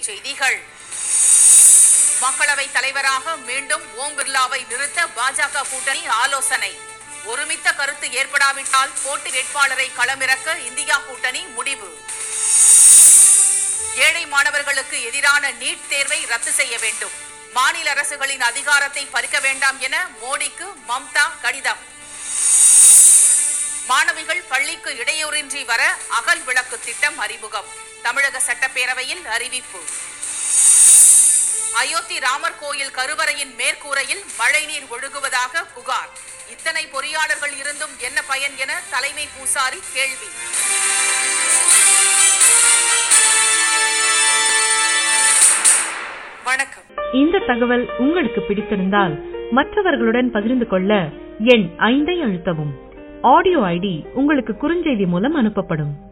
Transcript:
தலைப்புச் செய்திகள் மக்களவை தலைவராக மீண்டும் ஓம் பிர்லாவை நிறுத்த பாஜக கூட்டணி ஆலோசனை ஒருமித்த கருத்து ஏற்படாவிட்டால் போட்டி வேட்பாளரை களமிறக்க இந்தியா கூட்டணி முடிவு ஏழை மாணவர்களுக்கு எதிரான நீட் தேர்வை ரத்து செய்ய வேண்டும் மாநில அரசுகளின் அதிகாரத்தை பறிக்க வேண்டாம் என மோடிக்கு மம்தா கடிதம் மாணவிகள் பள்ளிக்கு இடையூறின்றி வர அகல் விளக்கு திட்டம் அறிமுகம் தமிழக சட்டப்பேரவையில் அறிவிப்பு அயோத்தி ராமர் கோயில் கருவறையின் மேற்கூரையில் மழைநீர் ஒழுகுவதாக புகார் இத்தனை பொறியாளர்கள் இருந்தும் என்ன பயன் என தலைமை பூசாரி கேள்வி வணக்கம் இந்த தகவல் உங்களுக்கு பிடித்திருந்தால் மற்றவர்களுடன் பகிர்ந்து கொள்ள எண் ஐந்தை அழுத்தவும் ஆடியோ ஐடி உங்களுக்கு குறுஞ்செய்தி மூலம் அனுப்பப்படும்